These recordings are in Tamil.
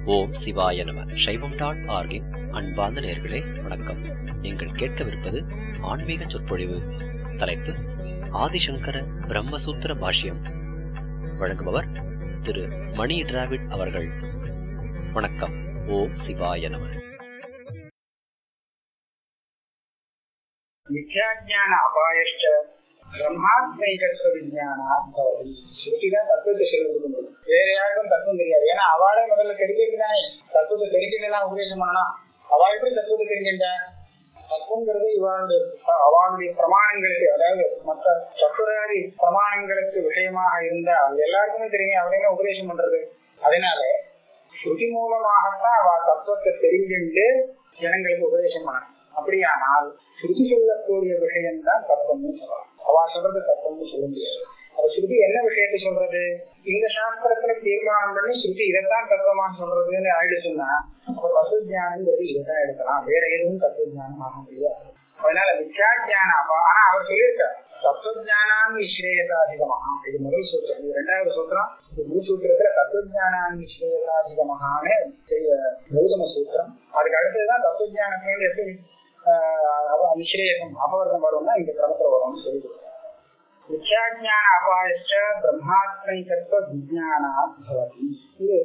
ஓம் சிவாய நம சைவம் டாட் ஆர்கின் அன்பார்ந்த நேர்களே வணக்கம் நீங்கள் கேட்கவிருப்பது ஆன்மீக சொற்பொழிவு தலைப்பு ஆதிசங்கர பிரம்மசூத்திர பாஷ்யம் வழங்குபவர் திரு மணி டிராவிட் அவர்கள் வணக்கம் ஓம் சிவாய நம மித்யாஜான அபாயஷ்ட பிரம்மாத்மைகத்துவ விஞ்ஞானாத் பவதி ஸ்ருதி தான் தத்துவத்தை சொல்லிக் கொடுக்கணும் வேற யாருக்கும் தத்துவம் தெரியாது ஏன்னா அவளே முதல்ல தெரிஞ்சது தானே தத்துவத்தை தெரிஞ்சுதான் உபதேசம் பண்ணணும் அவ எப்படி தத்துவத்தை தெரிஞ்சுட்டா தத்துவங்கிறது இவளுடைய அவளுடைய பிரமாணங்களுக்கு அதாவது மற்ற சத்துராதி பிரமாணங்களுக்கு விஷயமாக இருந்தா அது எல்லாருக்குமே தெரியும் அவளையுமே உபதேசம் பண்றது அதனால ஸ்ருதி மூலமாகத்தான் அவ தத்துவத்தை தெரிஞ்சுட்டு ஜனங்களுக்கு உபதேசம் பண்ணணும் அப்படியானால் ஸ்ருதி சொல்லக்கூடிய விஷயம் தான் தத்துவம்னு சொல்லலாம் அவ சொல்றது தத்துவம்னு சொல்ல முடியாது அப்ப ஸ்ருதி என்ன விஷயத்தை சொல்றது இந்த சாஸ்திரத்துல தீர்மானம் பண்ணி ஸ்ருதி இதைத்தான் தத்துவமா சொல்றதுன்னு ஆயிடு சொன்னா அப்ப தத்துவ ஜானங்கிறது இதைத்தான் எடுக்கலாம் வேற எதுவும் தத்துவ ஜானம் ஆக முடியாது அதனால மித்யா ஜானம் அப்ப ஆனா அவர் சொல்லியிருக்கார் தத்துவஜானான் நிஸ்ரேயசாதிகமாக இது முதல் சூத்திரம் இது ரெண்டாவது சூத்திரம் இது முழு சூத்திரத்துல தத்துவஜானான் நிஸ்ரேயசாதிகமாக கௌதம சூத்திரம் அதுக்கு அடுத்ததுதான் தத்துவஜானத்துல எப்படி நிஸ்ரேயசம் அபவர்க்கம் வரும்னா இந்த கிரமத்துல வரும்னு சொல்லி கொடுத்தார் மித்யாஜான அபாயச்ச பிரம்மாத்மைகத்துவ விஜயானா பவதி இது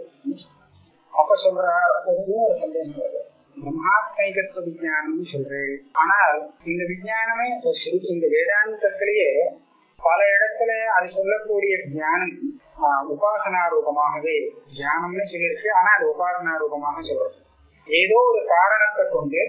அப்ப சொல்ற ஒரு இன்னொரு சந்தேகம் வருது பிரம்மாத்மைகத்துவ விஜயானம்னு சொல்றேன் ஆனால் இந்த விஜயானமே இந்த வேதாந்தத்திலேயே பல இடத்துல அது சொல்லக்கூடிய தியானம் உபாசனா ரூபமாகவே தியானம்னு சொல்லியிருக்கு ஆனா அது உபாசனா ரூபமாக சொல்றது ஏதோ ஒரு காரணத்தை கொண்டு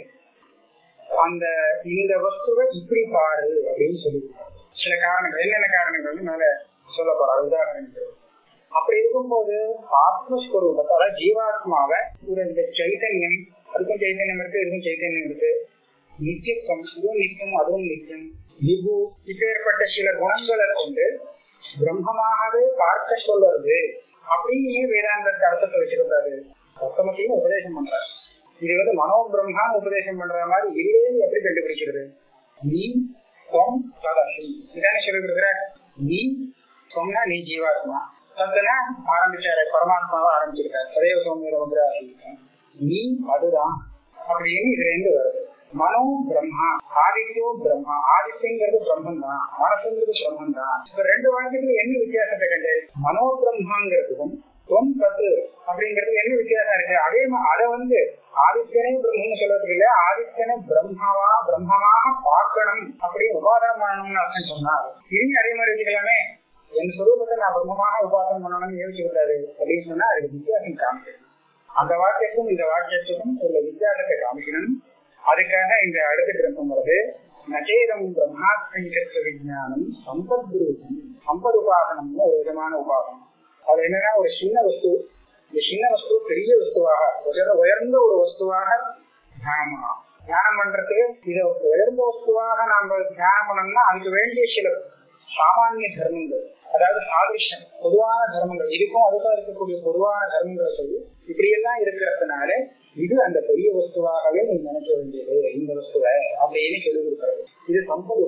அந்த இந்த வஸ்துவை இப்படி பாரு அப்படின்னு சொல்லியிருக்காங்க சில காரணங்கள் என்னென்ன காரணங்கள் மேல சொல்ல போறாரு உதாரணங்கள் அப்படி இருக்கும்போது ஆத்மஸ்வரூபத்தை அதாவது ஜீவாத்மாவை ஒரு இந்த சைத்தன்யம் அதுக்கும் சைத்தன்யம் இருக்கு இதுக்கும் சைத்தன்யம் இருக்கு நித்தியத்துவம் இதுவும் நித்தியம் அதுவும் நித்தியம் விபு இப்பேற்பட்ட சில குணங்களை கொண்டு பிரம்மமாகவே பார்க்க சொல்றது அப்படின்னு வேதாந்தத்தை அர்த்தத்தை வச்சிருந்தாரு மொத்தமத்தையும் உபதேசம் பண்றாரு இது வந்து மனோ பிரம்மான்னு உபதேசம் பண்ற மாதிரி இல்லைன்னு எப்படி கண்டுபிடிக்கிறது நீ தொம் ததசி இதானே சொல்லி கொடுக்குற நீ சொன்னா நீ ஜீவாத்மா தத்துனா ஆரம்பிச்சாரு பரமாத்மாவை ஆரம்பிச்சிருக்காரு சதேவ சோமியர வந்து நீ அதுதான் அப்படின்னு இதுல இருந்து வருது மனோ பிரம்மா ஆதித்யோ பிரம்மா ஆதித்யங்கிறது பிரம்மன் தான் மனசுங்கிறது பிரம்மன் தான் இப்ப ரெண்டு வாக்கியத்துல என்ன வித்தியாசத்தை கண்டு மனோ பிரம்மாங்கிறதுக்கும் தொம் தத்து அப்படிங்கிறது என்ன வித்தியாசம் இருக்கு அதே அதை வந்து ஆதித்யனே பிரம்மன்னு சொல்றதுக்கு இல்ல ஆதித்யனை பிரம்மாவா பிரம்மமாக பார்க்கணும் அப்படி உபாதனம் பண்ணணும்னு அர்த்தம் சொன்னார் இனி அதே மாதிரி வச்சுக்கலாமே என் சுரூபத்தை நான் பிரம்மமாக உபாசனம் பண்ணணும்னு யோசிச்சு விட்டாரு அப்படின்னு சொன்னா அதுக்கு வித்தியாசம் காமிக்கணும் அந்த வாக்கியத்துக்கும் இந்த வாக்கியத்துக்கும் உள்ள வித்தியாசத்தை காமிக்கணும் அதுக்காக இந்த அடுத்த கிரந்தம் வருது நச்சேதம் பிரம்மாத்மிகத்துவ விஜயானம் சம்பத் ரூபம் சம்பத் உபாசனம்னு ஒரு விதமான உபாசனம் அது என்னன்னா ஒரு சின்ன வஸ்து இந்த சின்ன வஸ்து பெரிய வஸ்துவாக உயர்ந்த ஒரு வஸ்துவாக தியானம் தியானம் பண்றதுக்கு இதை உயர்ந்த வஸ்துவாக நாம தியானம் பண்ணணும்னா அதுக்கு வேண்டிய சில சாமானிய தர்மங்கள் அதாவது சாதிஷம் பொதுவான தர்மங்கள் இதுக்கும் அதுக்கும் இருக்கக்கூடிய பொதுவான தர்மங்களை சொல்லி இப்படி எல்லாம் இருக்கிறதுனால இது அந்த பெரிய வஸ்துவாகவே நீ நினைக்க வேண்டியது இந்த வஸ்துவை அப்படின்னு சொல்லி கொடுக்கிறது இது சம்பது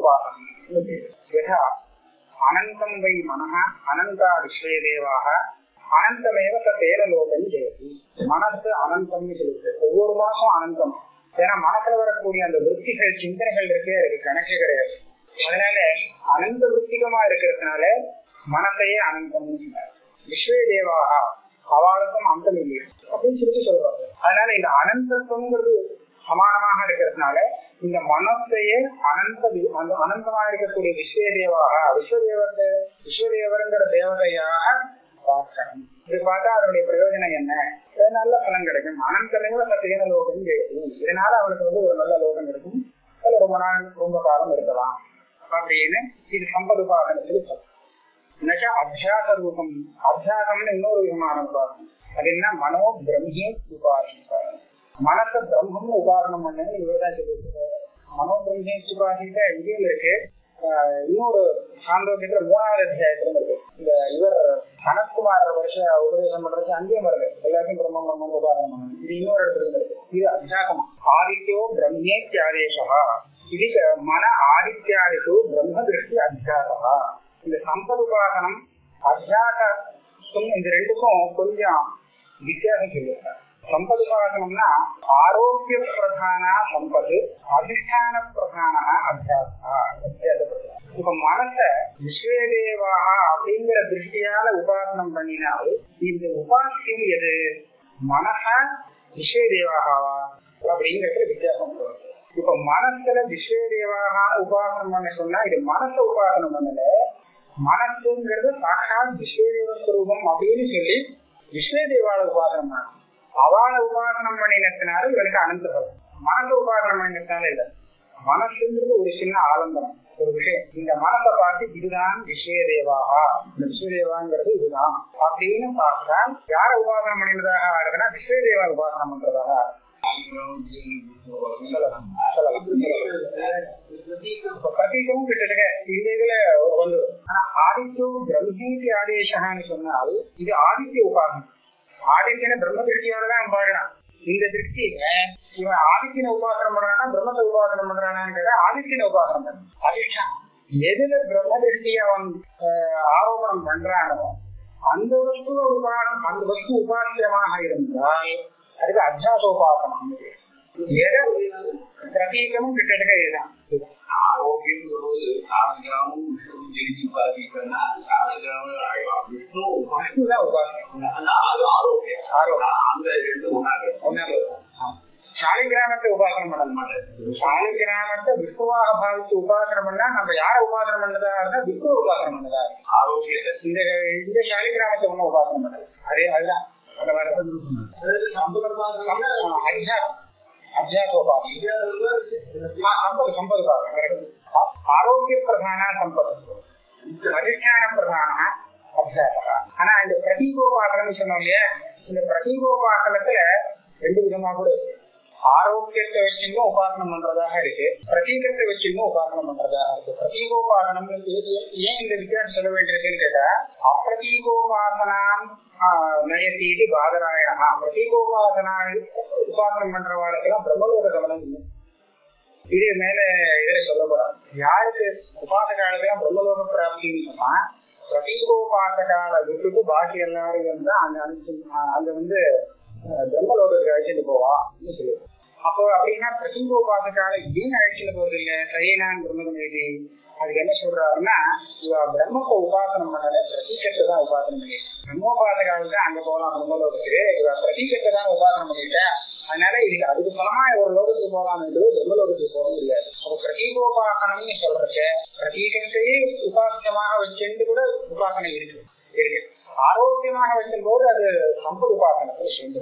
உபாசனம் அனந்தம் வை மனஹ அனந்தா விஸ்வேதேவாக அனந்தமேவ தேன லோகம் ஜெயதி மனசு அனந்தம்னு சொல்லுது ஒவ்வொரு மாசம் அனந்தம் ஏன்னா மனசுல வரக்கூடிய அந்த விற்பிகள் சிந்தனைகள் இருக்கே அதுக்கு கணக்கே கிடையாது அதனால அனந்த விற்பிகமா இருக்கிறதுனால மனசையே அனந்தம்னு சொன்னார் விஸ்வேதேவாக அவளுக்கும் அந்தம் இல்லை அப்படின்னு சொல்லி சொல்றாங்க அதனால இந்த அனந்தத்துவங்கிறது சமானமாக இருக்கிறதுனால இந்த மனத்தையே அனந்த அந்த அனந்தமாக இருக்கக்கூடிய விஸ்வதேவாக விஸ்வதேவத்தை விஸ்வதேவருங்கிற தேவதையாக பார்க்கணும் இது பார்த்தா அதனுடைய பிரயோஜனம் என்ன நல்ல பலன் கிடைக்கும் அனந்தமேவ சத்தியன லோகம் கிடைக்கும் இதனால அவனுக்கு வந்து ஒரு நல்ல லோகம் இருக்கும் அதுல ரொம்ப நாள் ரொம்ப காலம் இருக்கலாம் அப்படின்னு இது சம்பதுபாசனத்தில் சொல்லும் என்னக்கா அத்தியாச ரூபம் அத்தியாசம்னு இன்னொரு விதமான உபாசனம் அது என்ன மனோ பிரம்மே உபாசனம் மனச பிரம்மம்னு உபாசனம் பண்ணு இவர்தான் சொல்லியிருக்காரு மனோ பிரம்மே உபாசிக்க இங்கேயும் இருக்கு இன்னொரு சாந்தோக்கியத்துல மூணாவது அத்தியாயத்திலும் இருக்கு இந்த இவர் சனத்குமார் வருஷ உபதேசம் பண்றது அங்கேயும் வருது எல்லாத்தையும் பிரம்மம் பிரம்மம் உபாசனம் பண்ணணும் இது இன்னொரு இடத்துல இருக்கு இது அத்தியாசம் ஆதித்யோ பிரம்மே தியாதேசா இது மன ஆதித்யாதிக்கு பிரம்ம திருஷ்டி அத்தியாசா இந்த சம்பதுபாசனம் அத்தியாசம் இந்த ரெண்டுக்கும் கொஞ்சம் வித்தியாசம் சொல்லியிருக்காரு உபாசனம்னா ஆரோக்கிய பிரதான சம்பத்து அதிஷ்டான பிரதான அத்தியாசா இப்ப மனச விஸ்வதேவா அப்படிங்கிற திருஷ்டியால உபாசனம் பண்ணினால் இந்த உபாசியம் எது மனச விஸ்வதேவாகவா அப்படிங்கிறது வித்தியாசம் வரும். இப்ப மனசுல விஸ்வதேவாக உபாசனம் பண்ண சொன்னா இது மனச உபாசனம் பண்ணல மனசுங்கிறது சாட்சாத் விஸ்வதேவ ஸ்வரூபம் அப்படின்னு சொல்லி விஸ்வதேவால உபாசனம் பண்ணணும் அவளை உபாசனம் பண்ணினதுனால இவனுக்கு அனந்த பலம் மனச உபாசனம் பண்ணினதுனால இல்ல மனசுங்கிறது ஒரு சின்ன ஆலம்பனம் ஒரு விஷயம் இந்த மனசை பார்த்து இதுதான் விஸ்வதேவாகா இந்த விஸ்வதேவாங்கிறது இதுதான் அப்படின்னு பார்த்தா யார உபாசனம் பண்ணினதாக இருக்குன்னா விஸ்வதேவா உபாசனம் பண்றதாக சொல்லலாம் சொல்லலாம் இப்ப பிரதீகமும் கிட்டத்தட்ட இந்த இதுல வந்து ஆனா ஆதித்யோ பிரம்மீதி ஆதேசகான்னு சொன்னால் இது ஆதித்ய உபாசனம் ஆதித்யனை பிரம்ம திருஷ்டியால தான் பாக்குறான் இந்த திருஷ்டியில இவன் ஆதித்யனை உபாசனம் பண்றானா பிரம்மத்தை உபாசனம் பண்றானான்னு கேட்டா ஆதித்யனை உபாசனம் பண்றான் அதிஷ்டான் எதுல பிரம்ம திருஷ்டியை அவன் ஆஹ், ஆரோபணம் பண்றானோ அந்த வஸ்துவ உபாசனம் அந்த வஸ்து உபாசியமாக இருந்தால் அதுக்கு அத்தியாசோபாசனம் எதை பிரதீகமும் கிட்டத்தட்ட இதுதான் ஆரோக்கியம் சொல்வது சாலகிராமம் விஷ்ணு ஜெயிச்சு பாதிக்கிறேன்னா சாலகிராமம் விஷ்ணு வஸ்துதான் உபாசனம் அந்த ஆறு ஆரோக்கியம் ஆரோக்கியம். அந்த ரெண்டு ஒன்னாக ஒன்னாவது. சாலிகிராமத்தை உபாசனம் பண்ண மாட்டேன் சாலிகிராமத்தை விஷ்ணுவாக பாவிச்சு உபாசனம் பண்ணா நம்ம யார உபாசனம் பண்ணதா இருந்தா விஷ்ணு உபாசனம் பண்ணதா இருக்கும். ஆரோக்கியத்தை இந்த இந்த சாலிகிராமத்தை ஒண்ணும் உபாசனம் பண்ணது அதே அதுதான் அந்த மாதிரி அத்தியாசம் அத்தியாசோபாசனம் ஆ, சம்பது சம்பது பாகம் correct. ஆ- ஆரோக்கிய பிரதான சம்பது அதிஷ்டான பிரதான அத்தியாசகா ஆனா இந்த பிரதீபோபாசனம் சொன்னோம் இல்லையா இந்த பிரதீபோபாசனத்துல ரெண்டு விதமா கூட இருக்கு ஆரோக்கியத்தை வச்சுன்னு உபாசனம் பண்றதாக இருக்கு பிரதீகத்தை வச்சுன்னு உபாசனம் பண்றதாக இருக்கு பிரதீகோபாசனம் ஏன் இந்த வித்தியாசம் சொல்ல வேண்டியிருக்குன்னு கேட்டா அப்பிரதீகோபாசனாம் நயத்தீதி பாதராயணா பிரதீகோபாசனா உபாசனம் பண்றவாளுக்கெல்லாம் பிரம்மலோக கவனம் இல்லை இது மேல இதுல சொல்லப்படாது யாருக்கு உபாசகாலத்துல பிரம்மலோக பிராப்தின்னு சொன்னா பிரதீகோபாசகால விட்டுட்டு பாக்கி எல்லாரும் வந்து அங்க அனுப்பிச்சு அங்க வந்து அஹ், பிரம்மலோகத்துக்கு அழைச்சிட்டு போவா அப்படின்னு சொல்லு அப்போ அப்படின்னா பிரதீகோபாசகால ஏன் அழைச்சிட்டு போறது இல்ல சரியனான் பிரம்மகமேதி அதுக்கு என்ன சொல்றாருன்னா இவ பிரம்மத்தை உபாசனம் பண்ணல பிரதீகத்தை தான் உபாசனம் பண்ணிட்டு பிரம்மோபாசகாலுக்கு அங்க போகலாம் பிரம்மலோகத்துக்கு இவ பிரதீகத்தை தான் உபாசனம் பண்ணிட்டா அதனால இதுக்கு அதுக்கு பலமா ஒரு லோகத்துக்கு போகலாம் என்று பிரம்மலோகத்துக்கு போக முடியாது அப்ப பிரதீகோபாசனம்னு சொல்றது பிரதீகத்தையே உபாசனமாக வச்சுட்டு கூட உபாசனை இருக்கு இருக்கு ஆரோக்கியமாக வைக்கும் போது அது சம்பத் உபாசனத்தில் சேர்ந்து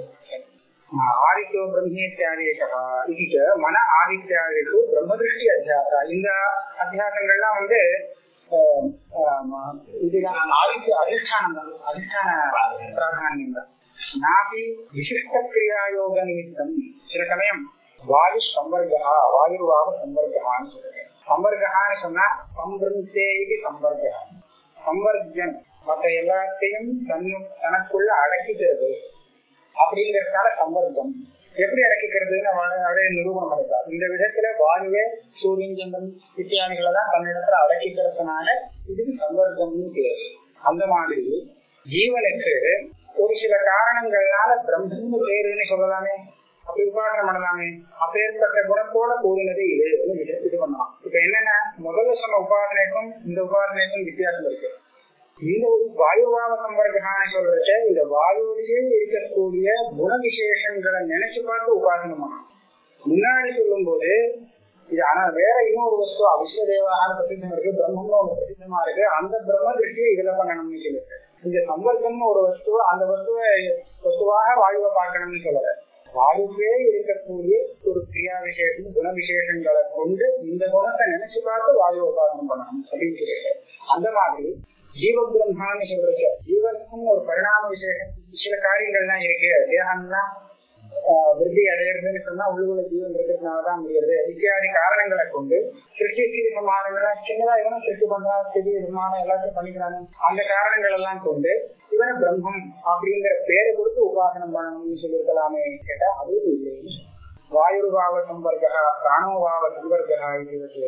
ஆதித்யோ பிரம்மேத்தியாதேசா இது மன ஆதித்யாதிக்கு பிரம்மதிருஷ்டி அத்தியாசா இந்த அத்தியாசங்கள்லாம் வந்து ஆஹ், ஆஹ், இதுதான் ஆதித்ய அதிஷ்டானம் தான் அதிஷ்டான பிராதானியம் தான் நாபி விசிஷ்ட கிரியாயோக நிமித்தம் சில சமயம் வாயு சம்பர்கா வாயுர்வாக சம்பர்கான்னு சொல்றேன் சம்பர்கான்னு சொன்னா சம்பிருந்தே இது சம்பர்கா சம்பர்ஜன் மற்ற எல்லாத்தையும் தன்னு தனக்குள்ள அடக்கிக்கிறது அப்படிங்கறதுனால சம்பர்க்கம் எப்படி அடக்கிக்கிறதுன்னு அவன் அப்படியே நிரூபணம் பண்ணிருக்கான் இந்த விதத்துல வாயுவே சூரியன் சந்திரன் இத்தியாதிகளை தான் தன்னிடத்துல அடக்கிக்கிறதுனால இதுக்கு சம்பர்க்கம்னு பேரு அந்த மாதிரி ஜீவனுக்கு ஒரு சில காரணங்கள்னால பிரம்மன்னு பேருன்னு சொல்லலாமே அப்படி உபாசனம் பண்ணலாமே அப்பேற்பட்ட குணத்தோட கூடினது இது இது இது பண்ணலாம் இப்ப என்னன்னா முதல்ல சொன்ன உபாசனைக்கும் இந்த உபாசனைக்கும் வித்தியாசம் இருக்கு இந்த ஒரு வாயுவாவ சம்பர்க்கான சொல்றச்ச இந்த வாயுவிலேயே இருக்கக்கூடிய குண விசேஷங்களை நினைச்சு பார்த்து உபாசனம் பண்ணணும் முன்னாடி சொல்லும் போது இது ஆனா வேற இன்னொரு வஸ்து அவிஸ்வதேவான பிரசித்தம் இருக்கு பிரம்மம்னு ஒண்ணு பிரசித்தமா இருக்கு அந்த பிரம்ம திருஷ்டியை இதுல பண்ணணும்னு சொல்லிருக்கு இந்த சம்பர்க்கம்னு ஒரு வஸ்து அந்த வஸ்துவை வஸ்துவாக வாயுவை பார்க்கணும்னு சொல்லல வாயுவே இருக்கக்கூடிய ஒரு கிரியா விசேஷம் குண விசேஷங்களை கொண்டு இந்த குணத்தை நினைச்சு பார்த்து வாயு உபாசனம் பண்ணணும் அப்படின்னு சொல்லிட்டு அந்த மாதிரி ஜீவ பிரம்மான்னு சொல்றது ஜீவனுக்கும் ஒரு பரிணாம விசேஷம் சில காரியங்கள்லாம் இருக்கு தேகம்லாம் ஆஹ், விருத்தி அடையிறதுன்னு சொன்னா உள்ளுக்குள்ள ஜீவன் இருக்கிறதுனாலதான் முடியாது இத்தியாதி காரணங்களை கொண்டு சிருஷ்டி ஸ்திதி சமாதங்களை சின்னதா இவனும் சிருஷ்டி பண்றான் ஸ்திதி விமானம் எல்லாத்தையும் பண்ணிக்கிறாங்க அந்த காரணங்கள் எல்லாம் கொண்டு இவனை பிரம்மம் அப்படிங்கிற பேரை கொடுத்து உபாசனம் பண்ணணும்னு சொல்லியிருக்கலாமே கேட்டா அதுவும் இல்லை வாயுர்பாவ சம்பர்க்கா பிராணோபாவ சம்பர்க்கா இது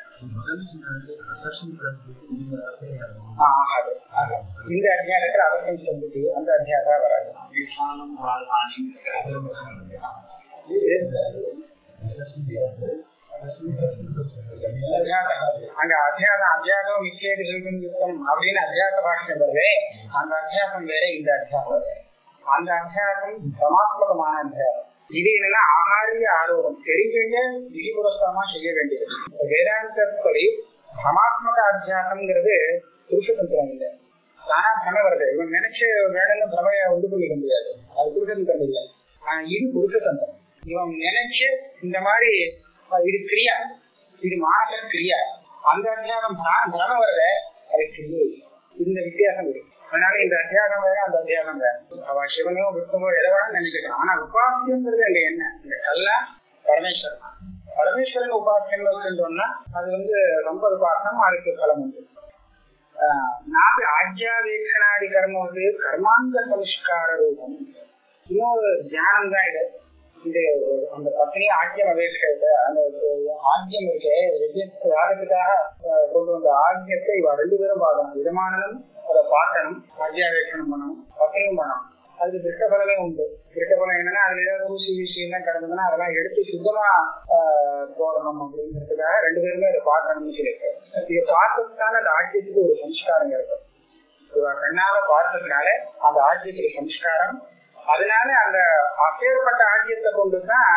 ஆகாது ஆகாது. இந்த அத்தியாயத்துல அவசியம் சொல்லிட்டு அந்த அத்தியாயத்தா வராது ஈசானம் ராஜானி சிறுகும் யுத்தம் அப்படின்னு அத்தியாச பாஷ்யம் வருதே அந்த அத்தியாசம் வேற இந்த அத்தியாசம் வேற அந்த அத்தியாசம் சமாத்மகமான அத்தியாசம் இது என்னன்னா ஆகாரிய ஆரோகம் தெரிஞ்ச விதிபுரஸ்தமா செய்ய வேண்டியது வேதாந்தப்படி சமாத்மக அத்தியாசம்ங்கிறது புருஷ தந்திரம் இல்லை தானா பிரம வருது இவன் நினைச்ச வேலையில பிரமைய உண்டு பண்ணிக்க முடியாது அது புருஷ தந்திரம் இல்லை ஆனா இது புருஷ தந்திரம் இவன் நினைச்சு இந்த மாதிரி அஹ், இது கிரியா இது மானச கிரியா அந்த அத்தியாகம் பிர- பிரம வருத அது கிரியை இல்லை. இந்த வித்தியாசம் இருக்கு அதனால இந்த அத்தியாகம் வேற அந்த அத்தியாகம் வேற அவ சிவனோ விஷ்ணுவோ எதை வேணா நினைக்கலாம் ஆனா உபாசியங்கிறது அங்க என்ன இந்த கல்லா பரமேஸ்வரன் தான். பரமேஸ்வரன் உபாசனம் சொன்னா அது வந்து ரொம்ப உபாசனம் அதுக்கு பலம் உண்டு ஆஹ் நாபி ஆஜ்யாவேஷனாதி கர்மவது கர்மாங்க சம்ஸ்கார ரூபம் இன்னொரு தியானம் தான் இது இது அந்த பத்னி ஆஜ்யம் அவேஷத்தை அந்த ஒரு ஆஜ்யம் இருக்கு யஜ்ஞத்து யாருக்காக ஆஹ் கொண்டு வந்த ஆஜ்யத்தை இவ ரெண்டு பேரும் பார்க்கணும் விதமானதும் அதை பார்க்கணும் ஆஜ்யாவேஷனம் பண்ணணும் பத்னியும் பண்ணணும் அதுக்கு திருட்டபலமே உண்டு திருட்டபலம் என்னன்னா அதுல ஏதாவது ஊசி வீசி எல்லாம் கிடந்ததுன்னா அதெல்லாம் எடுத்து சுத்தமா ஆஹ், போடணும் அப்படிங்கிறதுக்காக ரெண்டு பேருமே அதை பார்க்கணும்னு சொல்லியிருக்காரு இதை பார்த்ததுக்கான அந்த ஆட்சியத்துக்கு ஒரு சம்ஸ்காரம் இருக்கு இவ கண்ணால பார்த்ததுனால அந்த ஆட்சியத்துக்கு சம்ஸ்காரம் அதனால அந்த அப்பேற்பட்ட ஆட்சியத்தை கொண்டுதான்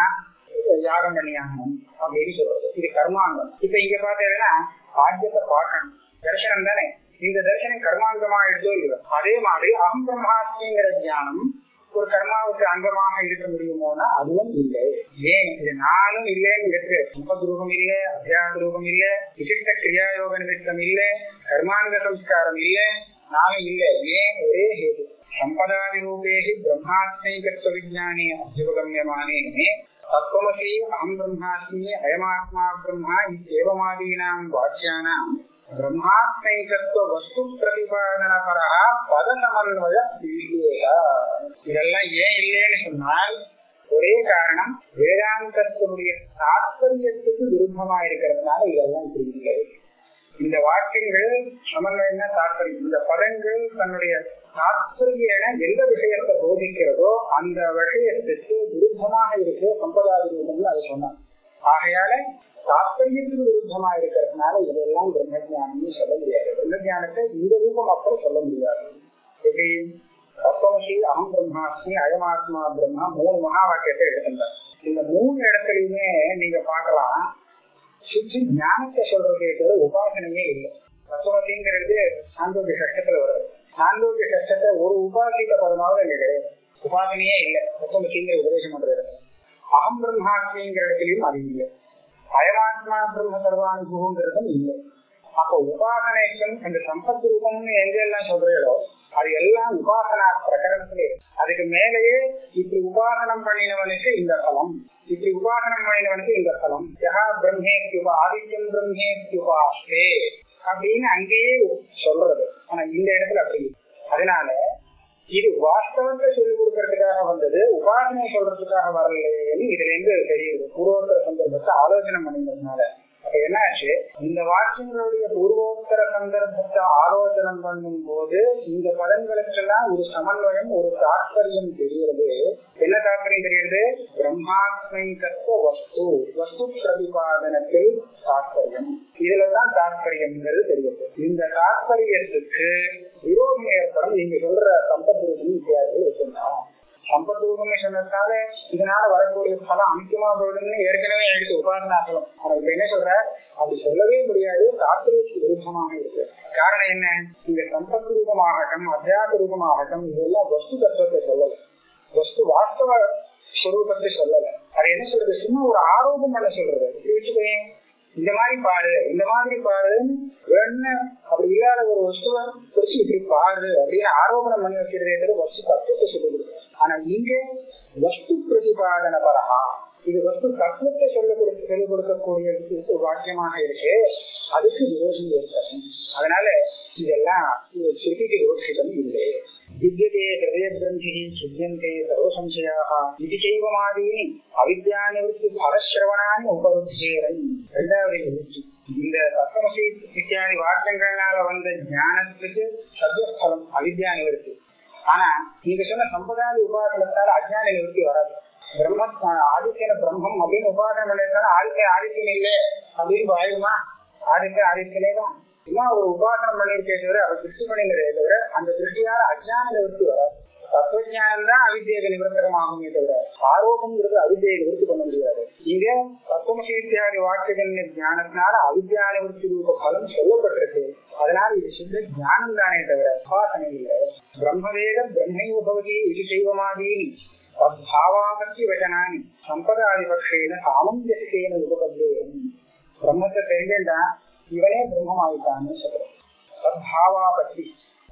யாகம் பண்ணியாகணும் அப்படின்னு சொல்றது இது கர்மாங்கம் இப்ப இங்க பார்த்தீங்கன்னா ஆட்சியத்தை பார்க்கணும் தரிசனம் தானே இந்த தரிசனம் கர்மாங்கமா எடுத்தோ இல்லையோ அதே மாதிரி அகம் பிரம்மாஸ்மிங்கிற ஞானம் ஒரு கர்மாவுக்கு அங்கமாக இருக்க முடியுமோனா அதுவும் இல்லை ஏன் இது நானும் இல்லைன்னு இருக்கு சம்பத் ரூபம் இல்ல அத்தியாச ரூபம் இல்ல விசிஷ்ட கிரியாயோக நிமித்தம் இல்ல கர்மாங்க சம்ஸ்காரம் இல்ல நானும் இல்ல ஏன் ஒரே ஹேது சம்பதாதி ரூபேகி பிரம்மாத்மைகத்துவ விஜானே அத்தியுபகமியமானே தத்துவமசி அகம் பிரம்மாஸ்மி அயமாத்மா பிரம்மா இत्येवमादीनां वाक्यानां பிரம்மாத்மைகத்துவ வஸ்து பிரதிபாதன பரா பத சமன்வய இல்லையா இதெல்லாம் ஏன் இல்லைன்னு சொன்னால் ஒரே காரணம் வேதாந்தத்தினுடைய தாத்பரியத்துக்கு விருப்பமா இருக்கிறதுனால இதெல்லாம் இப்படி இல்லை இந்த வாக்கியங்கள் சமன்வயம்னா தாற்பயம் இந்த பதங்கள் தன்னுடைய தாற்பயன எந்த விஷயத்தை போதிக்கிறதோ அந்த விஷயத்துக்கு விருப்பமாக இருக்கு சம்பதாதி ரூபம்னு அதை சொன்னான் ஆகையால தாற்பயத்துக்கு விருப்பமா இருக்கிறதுனால இதெல்லாம் பிரம்மஜானம்னு சொல்ல முடியாது பிரம்மஜானத்தை இந்த ரூபம் அப்புறம் சொல்ல முடியாது எப்படி தத்துவமசி அகம் பிரம்மாஸ்மி அயமாத்மா பிரம்மா மூணு மகா வாக்கியத்தை எடுத்திருந்தார் இந்த மூணு இடத்துலயுமே நீங்க பார்க்கலாம் சுத்தி ஞானத்தை சொல்றதே தவிர உபாசனையே இல்லை தத்துவமசிங்கிறது சாந்தோக்கிய சட்டத்துல வருது சாந்தோக்கிய சட்டத்தை ஒரு உபாசித்த பதமாவது அங்க கிடையாது உபாசனையே இல்லை தத்துவமசிங்கிற உபதேசம் பண்ற இடத்துல அகம் பிரம்மாஸ்மிங்கிற இடத்துலயும் அது இல்லை அயமாத்மா பிரம்ம சர்வானுபவங்கிறதும் இல்லை அப்ப உபாசனைக்கும் அந்த சம்பத்து ரூபம்னு எங்க எல்லாம் சொல்றீங்களோ அது எல்லாம் உபாசனா பிரகரணத்திலே இருக்கு. அதுக்கு மேலேயே இப்படி உபாசனம் பண்ணினவனுக்கு இந்த பலம் இப்படி உபாசனம் பண்ணினவனுக்கு இந்த பலம் யஹா பிரம்மேத்யுபா ஆதித்யம் பிரம்மேத்யுபாஸ்தே அப்படின்னு அங்கேயே சொல்றது ஆனா இந்த இடத்துல அப்படி இல்லை. அதனால இது வாஸ்தவத்தை சொல்லிக் கொடுக்கறதுக்காக வந்தது உபாசனை சொல்றதுக்காக வரலைன்னு இதுல இருந்து தெரியுது பூர்வோத்தர சந்தர்ப்பத்தை ஆலோசனை பண்ணினதுனால அப்ப என்னாச்சு இந்த வாக்கியங்களுடைய பூர்வோத்தர சந்தர்ப்பத்தை ஆலோசனை பண்ணும் போது இந்த பதங்களுக்கெல்லாம் ஒரு சமன்வயம் ஒரு தாற்பயம் தெரிகிறது என்ன தாற்பயம் தெரிகிறது பிரம்மாத்மை தத்துவ வஸ்து வஸ்து பிரதிபாதனத்தில் தாற்பயம் இதுலதான் தாற்பயம்ங்கிறது தெரியுது இந்த தாற்பயத்துக்கு விரோதம் ஏற்படும் நீங்க சொல்ற சம்பத்தூர்வம் வித்தியாசங்கள் வச்சிருந்தோம் சம்பத்தூர்வமே சொன்னதுனால இதனால வரக்கூடிய பலம் அமுக்கியமா போயிடும்னு ஏற்கனவே எடுத்து உபாசனாசலம் ஆனா இப்ப என்ன சொல்ற அப்படி சொல்லவே முடியாது தாத்திரியத்துக்கு விருப்பமாக இருக்கு காரணம் என்ன இந்த சம்பத் ரூபமாகட்டும் அத்தியாச ரூபமாகட்டும் இதெல்லாம் வஸ்து தத்துவத்தை சொல்லல வஸ்து வாஸ்தவ ஸ்வரூபத்தை சொல்லல அது என்ன சொல்றது சும்மா ஒரு ஆரோபம் பண்ண சொல்றது இப்படி வச்சுக்கோயேன் இந்த மாதிரி பாரு இந்த மாதிரி பாருன்னு வேணா அப்படி இல்லாத ஒரு வஸ்துவை குறிச்சு இப்படி பாரு அப்படின்னு ஆரோபணம் பண்ணி வைக்கிறதே தவிர வஸ்து தத்துவத்தை சொல்லி கொடுக்குறது ஆனா இங்க வஸ்து பிரதிபாதன பரஹா இது வஸ்து தத்துவத்தை சொல்ல கொடுக்க சொல்லிக் கொடுக்கக்கூடிய ஒரு வாக்கியமாக இருக்கு அதுக்கு விரோதம் ஏற்படும் அதனால இதெல்லாம் சிறுமிக்கு விரோஷிதம் இல்லை வித்தியதே ஹிருதய கிரந்தி சுத்தியந்தே சர்வசம்சயாக இது செய்வமாதீனி அவித்யா நிவர்த்தி பரஸ்ரவணானி உபருத்தேரன் இரண்டாவது நிவர்த்தி இந்த தத்துவசி இத்தியாதி வாக்கியங்களால வந்த ஞானத்துக்கு சத்யஸ்தலம் அவித்யா நிவர்த்தி ஆனா நீங்க சொன்ன சம்பிரதாய உபாசனத்தால அஜ்ஞான நிவர்த்தி வராது பிரம்ம ஆதித்யன பிரம்மம் அப்படின்னு உபாசனம் பண்ணிருக்காங்க ஆதித்ய ஆதித்யன் இல்லை அப்படின்னு ஆயிடுமா ஆதித்ய ஆதித்யனே தான் சும்மா ஒரு உபாசனம் பண்ணியிருக்கே தவிர அவர் திருஷ்டி பண்ணிங்கிறதே தவிர அந்த திருஷ்டியால அஜான நிவர்த்தி வராது தத்துவஜானம் தான் அவித்தியக நிவர்த்தகமாகுமே தவிர ஆரோபம்ங்கிறது அவித்தியை நிவர்த்தி பண்ண முடியாது இங்க தத்துவசீத்தியாதி வாக்குகள் ஞானத்தினால அவித்யா நிவர்த்தி ரூப பலம் சொல்லப்பட்டிருக்கு அதனால இது சித்த ஞானம் தானே தவிர உபாசனை இல்லை பிரம்மவேத பிரம்மைவ பவதி இது செய்வமாதீனி தத்பாவாபத்தி வச்சனானி சம்பதாதிபக்ஷேன சாமஞ்சசியேன உபபத்தேன் பிரம்மத்தை தெரிஞ்சா இவனே பிரம்மமாயிட்டான்னு சொல்றேன் தத்பாவாபத்தி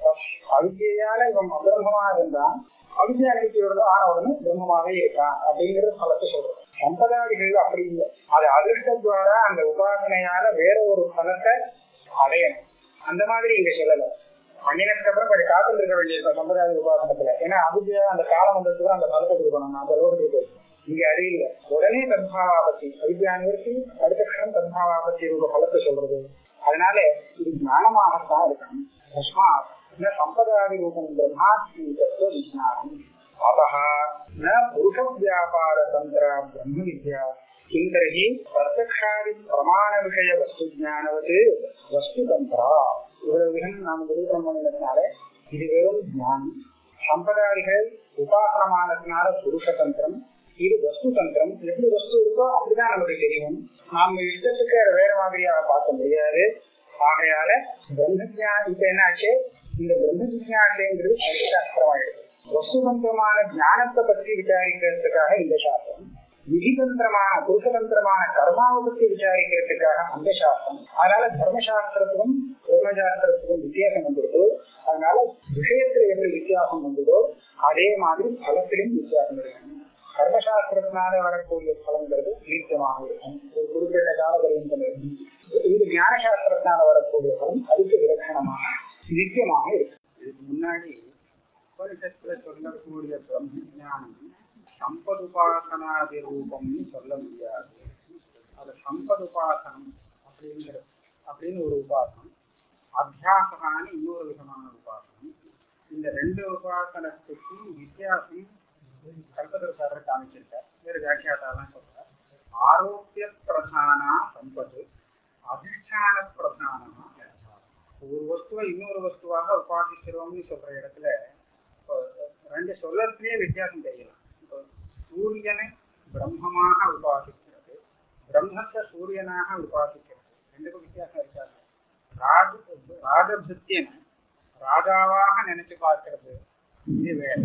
அவித்யால இவன் அபிரம்மமா இருந்தான் அவித்யா நிகழ்ச்சியோட ஆன உடனே பிரம்மமாவே இருக்கான் அப்படிங்கறது பலத்தை சொல்றோம் சம்பதாதிகள் அப்படி இல்லை அது அதிர்ஷ்டத்வாரா அந்த உபாசனையால வேற ஒரு பலத்தை அடையணும் அந்த மாதிரி இங்க சொல்லல பண்ணினதுக்கு அப்புறம் கொஞ்சம் காத்து இருக்க வேண்டியிருக்கும் சம்பிரதாய உபாசனத்துல ஏன்னா அவித்யா அந்த காலம் வந்ததுக்கு அந்த பலத்தை கொடுக்கணும் அந்த ரோடு இருக்கு இங்க அது இல்ல உடனே தன்பாவாபத்தி அவித்யா நிவர்த்தி அடுத்த கணம் தன்பாவாபத்தி ரூப பலத்தை சொல்றது அதனால இது ஞானமாகத்தான் இருக்கணும் தஸ்மாத் न सम्पदादिरूपं ब्रह्मात्मीकत्व विज्ञानम् अतः न पुरुषव्यापारतन्त्रा ब्रह्मविद्या किं तर्हि प्रत्यक्षादि प्रमाणविषयवस्तुज्ञानवत् वस्तुतन्त्रा இவ்வளவு விதம் நாம் நிரூபணம் பண்ணினதுனால இது வெறும் ஞானம் சம்பதாதிகள் உபாசனமானதுனால புருஷ தந்திரம் இது வஸ்து தந்திரம் எப்படி வஸ்து இருக்கோ அப்படிதான் நமக்கு தெரியும் நாம இஷ்டத்துக்கு அதை வேற மாதிரியா பார்க்க முடியாது ஆகையால பிரம்மஜா இப்ப என்னாச்சு இந்த பிரம்ம ஜிஜாசைங்கிறது சாஸ்திரமாயிடுது வஸ்துதந்திரமான ஞானத்தை பற்றி விசாரிக்கிறதுக்காக இந்த சாஸ்திரம் விதிதந்திரமான புருஷதந்திரமான கர்மாவை பற்றி விசாரிக்கிறதுக்காக அந்த சாஸ்திரம் அதனால தர்மசாஸ்திரத்துக்கும் பிரம்மசாஸ்திரத்துக்கும் வித்தியாசம் வந்துடுது அதனால விஷயத்துல எப்படி வித்தியாசம் வந்ததோ அதே மாதிரி பலத்திலும் வித்தியாசம் இருக்கும் கர்மசாஸ்திரத்தினால வரக்கூடிய பலன்கிறது நித்தியமாக இருக்கும் ஒரு குறிப்பிட்ட காலபரியந்தம் இருக்கும் இது ஞானசாஸ்திரத்தினால வரக்கூடிய பலன் அதுக்கு விலட்சணமாக நித்தியமாக இருக்கு இதுக்கு முன்னாடி உபனிஷத்துல சொல்லக்கூடிய பிரம்ம ஞானம் சம்பதுபாசனாதி ரூபம்னு சொல்ல முடியாது அது சம்பதுபாசனம் அப்படிங்கிற அப்படின்னு ஒரு உபாசனம் அத்தியாசகான்னு இன்னொரு விதமான உபாசனம் இந்த ரெண்டு உபாசனத்துக்கும் வித்தியாசம் கல்பதற்காரர் காமிச்சிருக்கார் வேறு வியாக்கியாட்டாலாம் சொல்றார் ஆரோக்கிய பிரதானா சம்பத்து அதிஷ்டான பிரதானமா ஒரு வஸ்துவை இன்னொரு வஸ்துவாக உபாசிக்கிறோம்னு சொல்ற இடத்துல ரெண்டு சொல்லத்திலேயே வித்தியாசம் தெரியலாம் இப்போ சூரியனை பிரம்மமாக உபாசிக்கிறது பிரம்மத்தை சூரியனாக உபாசிக்கிறது ரெண்டுக்கும் வித்தியாசம் இருக்காது ராஜ ராஜபிருத்தியனை ராஜாவாக நினைச்சு பார்க்கிறது இது வேற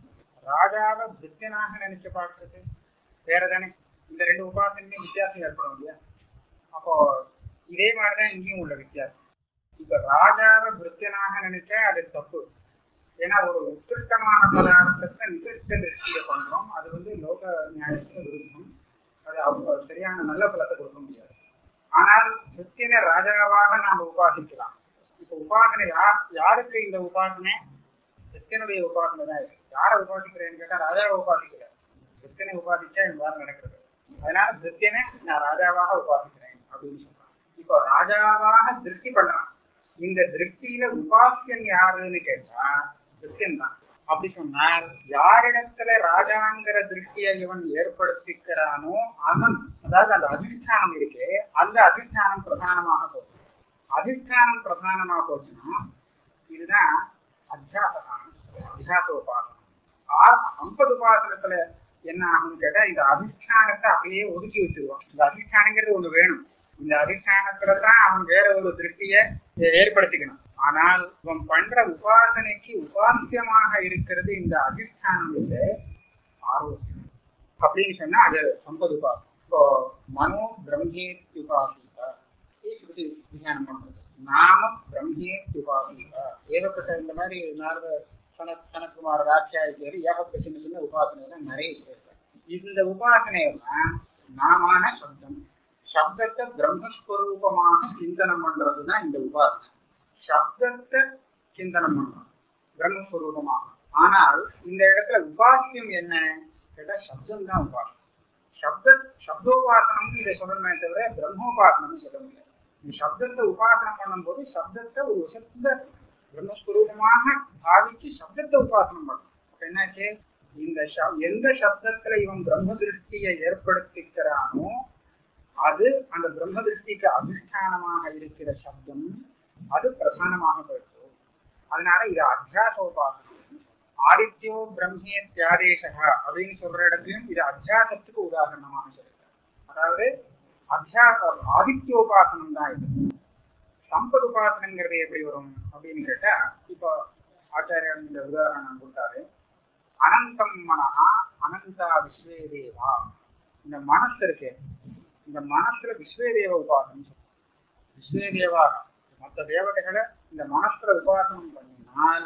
ராஜாவை பிருத்தியனாக நினைச்சு பார்க்கிறது வேற தானே இந்த ரெண்டு உபாசனையும் வித்தியாசம் ஏற்படும் இல்லையா அப்போ இதே மாதிரிதான் இங்கேயும் உள்ள வித்தியாசம் இப்ப ராஜாவை பிருத்தியனாக நினைச்சா அது தப்பு ஏன்னா ஒரு உத்கிருஷ்டமான பதார்த்தத்தை நிகழ்த்த திருஷ்டியை பண்றோம் அது வந்து லோக நியாயத்துக்கு விருப்பம் அது அப்ப சரியான நல்ல பலத்தை கொடுக்க முடியாது ஆனால் பிருத்தியனை ராஜாவாக நாம உபாசிக்கலாம் இப்ப உபாசனை யார் யாருக்கு இந்த உபாசனை கிறிஸ்தனுடைய உபாசனை தான் இருக்கு யாரை உபாசிக்கிறேன்னு கேட்டா ராஜாவை உபாசிக்கல கிறிஸ்தனை உபாசிச்சா இந்த மாதிரி நடக்கிறது அதனால கிறிஸ்தியனை நான் ராஜாவாக உபாசிக்கிறேன் அப்படின்னு சொல்றான் இப்போ ராஜாவாக திருஷ்டி பண்றான் இந்த திருஷ்டியில உபாசியன் யாருன்னு கேட்டா கிறிஸ்டியன் தான் அப்படி சொன்னால் யாரிடத்துல ராஜாங்கிற திருஷ்டியை இவன் ஏற்படுத்திக்கிறானோ அவன் அதாவது அந்த அதிஷ்டானம் இருக்கே அந்த அதிஷ்டானம் பிரதானமாக போகும் அதிஷ்டானம் பிரதானமாக போச்சுன்னா இதுதான் அத்தியாசகானம் அத்தியாச உபாசனம் ஆ- சம்பத் உபாசனத்துல என்ன ஆகும்னு கேட்டா இந்த அதிஷ்டானத்தை அப்படியே ஒதுக்கி வச்சிருவான் இந்த அதிஷ்டானங்கிறது ஒண்ணு வேணும் இந்த அதிஷ்டானத்துல தான் அவன் வேற ஒரு திருஷ்டிய ஏற்படுத்திக்கணும் ஆனால் இவன் பண்ற உபாசனைக்கு உபாசியமாக இருக்கிறது இந்த அதிஷ்டானம் இல்லை ஆரோக்கியம் அப்படின்னு சொன்னா அது சம்பத் உபாசனம் இப்போ மனோ பிரம்மேத் உபாசிதா ஸ்ருதி விஞ்ஞானம் பண்றது நாம பிரம்மேத் உபாசிதா ஏகப்பட்ட இந்த மாதிரி நாரத சனத் சனத்குமார் ராட்சியாயர் ஏகப்பட்ட சின்ன சின்ன உபாசனை எல்லாம் நிறைய இருக்காங்க இந்த உபாசனையெல்லாம் நாமான சப்தம் சப்தத்தை பிரம்மஸ்வரூபமாக சிந்தனம் பண்றதுதான் இந்த உபாசனை சப்தத்தை சிந்தனம் பண்றோம் பிரம்மஸ்வரூபமாக ஆனால் இந்த இடத்துல உபாசியம் என்ன கேட்டா சப்தம் தான் உபாசனம் சப்த சப்தோபாசனம் இதை சொல்லணுமே தவிர பிரம்மோபாசனம் சொல்ல முடியாது இந்த சப்தத்தை உபாசனம் பண்ணும்போது சப்தத்தை ஒரு சப்த பிரம்மஸ்வரூபமாக பாவிச்சு சப்தத்தை உபாசனம் பண்ணணும் அப்ப என்னாச்சு இந்த சப்- எந்த சப்தத்துல இவன் பிரம்ம திருஷ்டியை ஏற்படுத்திக்கிறானோ அது அந்த பிரம்ம திருஷ்டிக்கு அதிஷ்டானமாக இருக்கிற சப்தம் அது பிரதானமாக போயிடுச்சு அதனால இது அத்தியாசோபாசனம் ஆதித்யோ பிரம்மே தியாதேசா அப்படின்னு சொல்ற இடத்துலயும் இது அத்தியாசத்துக்கு உதாரணமாக சொல்லிருக்காரு அதாவது அத்தியாச ஆதித்யோபாசனம் தான் இது சம்பது உபாசனங்கிறது எப்படி வரும் அப்படின்னு கேட்டா இப்போ ஆச்சாரியர் இந்த உதாரணம் கொடுத்தாரு அனந்தம் மனஹா அனந்தா விஸ்வே தேவா இந்த மனசு இருக்கு இந்த மனசுல விஸ்வே தேவ உபாசனம் சொல்றோம். விஸ்வே தேவா மற்ற தேவதைகளை இந்த மனசுல உபாசனம் பண்ணினால்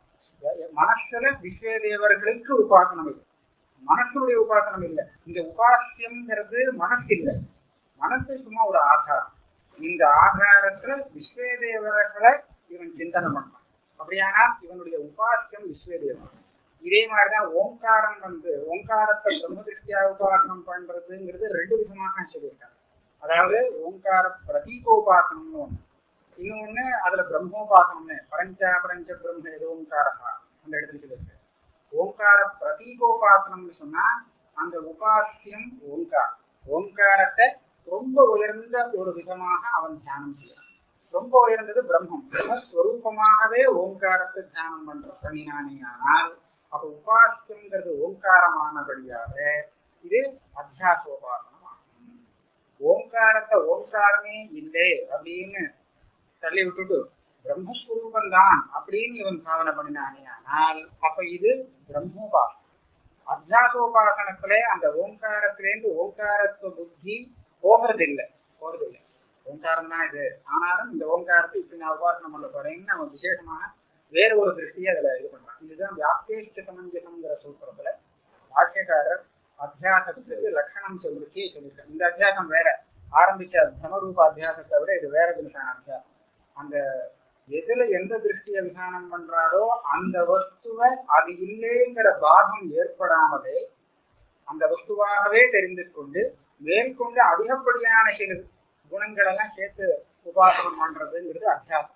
மனசுல விஸ்வே தேவர்களுக்கு உபாசனம் இல்லை மனசுடைய உபாசனம் இல்லை இந்த உபாசியம்ங்கிறது மனசு இல்லை மனசு சும்மா ஒரு ஆதாரம் இந்த ஆதாரத்துல விஸ்வே தேவர்களை இவன் சிந்தனை பண்ணான் அப்படியானால் இவனுடைய உபாசியம் விஸ்வே தேவன் இதே மாதிரிதான் ஓங்காரம் வந்து ஓங்காரத்தை பிரம்ம திருஷ்டியா உபாசனம் பண்றதுங்கிறது ரெண்டு விதமாக சொல்லியிருக்காங்க அதாவது ஓங்கார பிரதீகோபாசனம்னு ஒண்ணு இன்னொன்னு அதுல பிரம்மோபாசனம்னு பரஞ்சா பரஞ்ச பிரம்ம எது ஓங்காரா அந்த இடத்துல சொல்லியிருக்கு ஓங்கார பிரதீகோபாசனம்னு சொன்னா அந்த உபாசியம் ஓங்காரம் ஓங்காரத்தை ரொம்ப உயர்ந்த ஒரு விதமாக அவன் தியானம் செய்யறான் ரொம்ப உயர்ந்தது பிரம்மம் பிரம்மஸ்வரூபமாகவே ஓங்காரத்தை தியானம் பண்ற பண்ணினானே ஆனால் அப்ப உபாசியம்ங்கிறது ஓங்காரமானபடியாக இது அத்தியாசோபாசனம் ஆகும் ஓங்காரத்தை ஓங்காரமே இல்லை அப்படின்னு தள்ளி விட்டுட்டு பிரம்மஸ்வரூபம் தான் அப்படின்னு இவன் பாவனை பண்ணினானே ஆனால் அப்ப இது பிரம்மோபாசனம் அத்தியாசோபாசனத்துல அந்த ஓங்காரத்திலேருந்து ஓங்காரத்துவ புத்தி போகிறதில்லை போறதில்லை ஓங்காரம் தான் இது ஆனாலும் இந்த ஓங்காரத்தை இப்படி நான் உபாசனம் பண்ண போறேன்னு நம்ம விசேஷமான வேற ஒரு திருஷ்டியை அதுல இது பண்றான் இதுதான் வியாப்தேஷ்ட சமஞ்சசம்ங்கிற சூத்திரத்துல பாஷ்யக்காரர் அத்தியாசத்துக்கு லட்சணம் சொல்லிச்சு சொல்லியிருக்காங்க இந்த அத்தியாசம் வேற ஆரம்பிச்ச தமரூப அத்தியாசத்தை விட இது வேற விதமான அத்தியாசம் அந்த எதுல எந்த திருஷ்டியை விசானம் பண்றாரோ அந்த வஸ்துவை அது இல்லைங்கிற பாகம் ஏற்படாமலே அந்த வஸ்துவாகவே தெரிந்து கொண்டு மேற்கொண்டு அதிகப்படியான சில குணங்கள் எல்லாம் சேர்த்து உபாசனம் பண்றதுங்கிறது அத்தியாசம்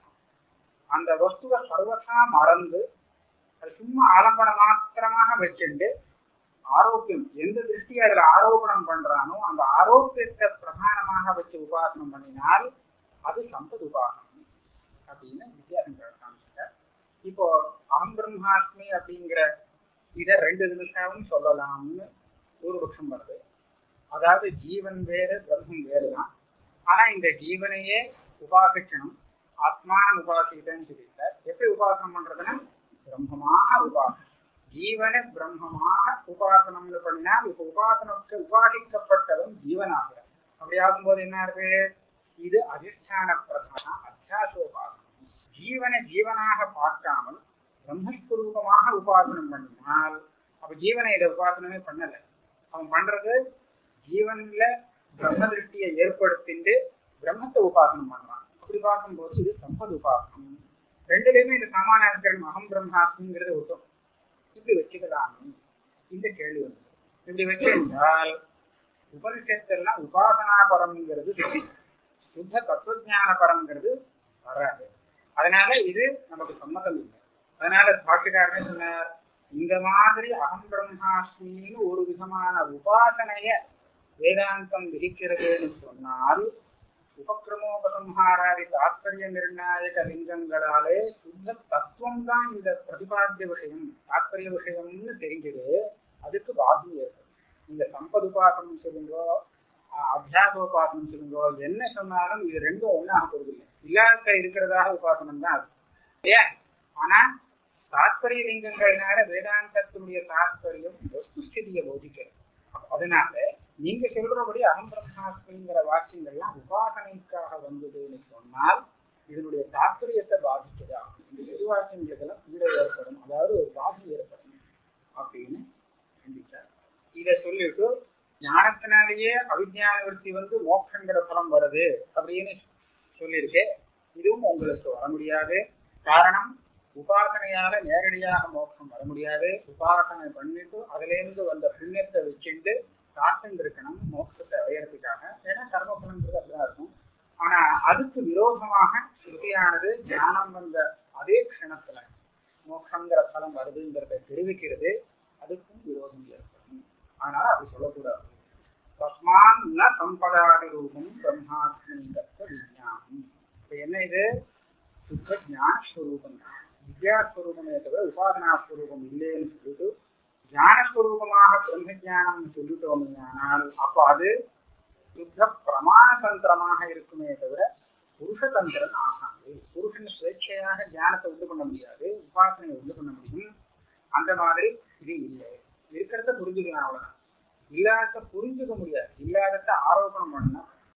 அந்த வஸ்துவை சர்வதா மறந்து அது சும்மா ஆலம்பன மாத்திரமாக வச்சுண்டு ஆரோக்கியம் எந்த திருஷ்டியை அதுல ஆரோபணம் பண்றானோ அந்த ஆரோக்கியத்தை பிரதானமாக வச்சு உபாசனம் பண்ணினால் அது சம்பத் உபாசனம் அப்படின்னு வித்தியாசம் காமிச்சிட்டார் இப்போ அகம் பிரம்மாஸ்மி அப்படிங்கிற இத ரெண்டு நிமிஷமும் சொல்லலாம்னு ஒரு பட்சம் வருது அதாவது ஜீவன் வேறு பிரம்மம் வேறுதான் ஆனா இந்த ஜீவனையே உபாசிக்கணும் ஆத்மானம் உபாசிக்கிட்டேன்னு சொல்லியிருக்கார் எப்படி உபாசனம் பண்றதுன்னா பிரம்மமாக உபாசனம் ஜீவனை பிரம்மமாக உபாசனம்னு பண்ணினால் இப்ப உபாசனத்துக்கு உபாசிக்கப்பட்டவன் ஜீவனாகிறார் அப்படி ஆகும்போது என்ன இருக்கு இது அதிஷ்டான பிரதான அத்தியாசோபாசனம் ஜீவனை ஜீவனாக பார்க்காமல் பிரம்மஸ்வரூபமாக உபாசனம் பண்ணினால் அப்ப ஜீவனை இதை உபாசனமே பண்ணல அவன் பண்றது ஜீவன்ல பிரம்ம திருஷ்டியை ஏற்படுத்திட்டு பிரம்மத்தை உபாசனம் பண்றான் அப்படி பார்க்கும்போது இது சம்பத் உபாசனம் ரெண்டுலயுமே இந்த சமான அதிகரணம் அகம் பிரம்மாஸ்மிங்கிறது ஒட்டும் இப்படி வச்சுக்கலாமே இந்த கேள்வி வந்து இப்படி வச்சிருந்தால் உபனிஷத்தெல்லாம் உபாசனா பரம்ங்கிறது சுத்தி சுத்த தத்துவஜான பரம்ங்கிறது வராது அதனால இது நமக்கு சம்மதம் இல்லை அதனால பாட்டுக்காரனே சொன்னார் இந்த மாதிரி அகம் பிரம்மாஸ்மின்னு ஒரு விதமான உபாசனைய வேதாந்தம் விதிக்கிறதுன்னு சொன்னால் உபக்கிரமோபசம்ஹாராதி தாத்பரிய நிர்ணாயக லிங்கங்களாலே சுத்த தத்துவம் தான் இந்த பிரதிபாத்திய விஷயம் தாத்பரிய விஷயம்னு தெரிஞ்சது அதுக்கு பாதம் ஏற்படும் இந்த சம்பதுபாசனம் சொல்லுங்கோ ஆஹ் அத்தியாசோபாசனம் சொல்லுங்கோ என்ன சொன்னாலும் இது ரெண்டும் ஒன்னாக போறதில்லை இல்லாத இருக்கிறதாக உபாசனம் தான் அது ஏன் ஆனா தாத்பரிய லிங்கங்கள்னால வேதாந்தத்தினுடைய தாத்பரியம் வஸ்துஸ்திதியை போதிக்கிறது அப்ப அதனால நீங்க சொல்றபடி அகம் பிரம்மாஸ்மிங்கிற வாக்கியங்கள்லாம் உபாசனைக்காக வந்ததுன்னு சொன்னால் இதனுடைய தாத்பரியத்தை பாதிக்குதா இந்த எதிர்வாக்கியங்களுக்கெல்லாம் கீழே ஏற்படும் அதாவது ஒரு பாதி ஏற்படும் அப்படின்னு கண்டிப்பார் இத சொல்லிட்டு ஞானத்தினாலேயே அவிஜான விருத்தி வந்து மோட்சங்கிற பலம் வருது அப்படின்னு சொல்லியிருக்கேன் இதுவும் உங்களுக்கு வர முடியாது காரணம் உபாசனையால நேரடியாக மோட்சம் வர முடியாது உபாசனை பண்ணிட்டு அதுல இருந்து வந்த புண்ணியத்தை வச்சுட்டு காத்துட்டு இருக்கணும் மோட்சத்தை அடையறதுக்காக ஏன்னா கர்மபலன்றது அப்படிதான் இருக்கும் ஆனா அதுக்கு விரோதமாக ஸ்ருதியானது ஞானம் வந்த அதே க்ஷணத்துல மோட்சங்கிற பலம் வருதுங்கிறத தெரிவிக்கிறது அதுக்கும் விரோதம் ஏற்படும் அதனால அது சொல்லக்கூடாது தஸ்மான் ந சம்பதாதி ரூபம் பிரம்மாத்மீகத்துவ விஞ்ஞானம் இப்ப என்ன இது சுத்த ஞானஸ்வரூபம் தான் வித்யாஸ்வரூபமே தவிர உபாசனாஸ்வரூபம் இல்லைன்னு சொல்லிட்டு ஞானஸ்வரூபமாக பிரம்ம ஞானம் சொல்லிட்டோம் ஆனால் அப்ப அது சுத்த பிரமாண தந்திரமாக இருக்குமே தவிர புருஷதந்திரன் ஆகாது புருஷன் சுவேட்சையாக ஞானத்தை உண்டு பண்ண முடியாது உபாசனையை உண்டு பண்ண முடியும் அந்த மாதிரி இது இல்லை இருக்கிறத புரிஞ்சுக்கலாம் அவ்வளவுதான் இல்லாத புரிஞ்சுக்க முடியாது இல்லாதத ஆரோபணம் பண்ணா